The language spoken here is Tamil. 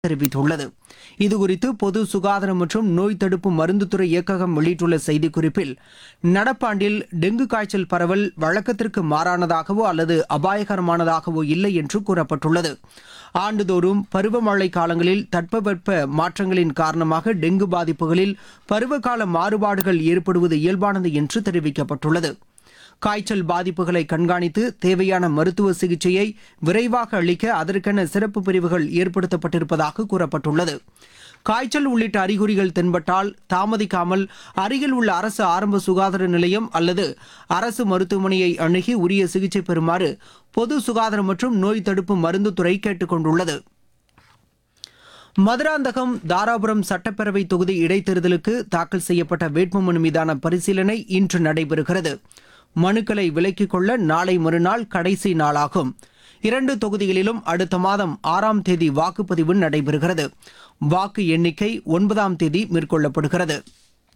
தெரிவித்துள்ளது இதுகுறித்து பொது சுகாதாரம் மற்றும் நோய் தடுப்பு மருந்துத்துறை இயக்ககம் வெளியிட்டுள்ள செய்திக்குறிப்பில் நடப்பாண்டில் டெங்கு காய்ச்சல் பரவல் வழக்கத்திற்கு மாறானதாகவோ அல்லது அபாயகரமானதாகவோ இல்லை என்று கூறப்பட்டுள்ளது ஆண்டுதோறும் பருவமழை காலங்களில் தட்பவெட்ப மாற்றங்களின் காரணமாக டெங்கு பாதிப்புகளில் பருவகால மாறுபாடுகள் ஏற்படுவது இயல்பானது என்று தெரிவிக்கப்பட்டுள்ளது காய்ச்சல் பாதிப்புகளை கண்காணித்து தேவையான மருத்துவ சிகிச்சையை விரைவாக அளிக்க அதற்கென சிறப்பு பிரிவுகள் ஏற்படுத்தப்பட்டிருப்பதாக கூறப்பட்டுள்ளது காய்ச்சல் உள்ளிட்ட அறிகுறிகள் தென்பட்டால் தாமதிக்காமல் அருகில் உள்ள அரசு ஆரம்ப சுகாதார நிலையம் அல்லது அரசு மருத்துவமனையை அணுகி உரிய சிகிச்சை பெறுமாறு பொது சுகாதாரம் மற்றும் நோய் தடுப்பு மருந்துத்துறை கேட்டுக் கொண்டுள்ளது மதுராந்தகம் தாராபுரம் சட்டப்பேரவை தொகுதி இடைத்தேர்தலுக்கு தாக்கல் செய்யப்பட்ட வேட்புமனு மீதான பரிசீலனை இன்று நடைபெறுகிறது மனுக்களை விலக்கிக் கொள்ள நாளை மறுநாள் கடைசி நாளாகும் இரண்டு தொகுதிகளிலும் அடுத்த மாதம் ஆறாம் தேதி வாக்குப்பதிவு நடைபெறுகிறது வாக்கு எண்ணிக்கை ஒன்பதாம் தேதி மேற்கொள்ளப்படுகிறது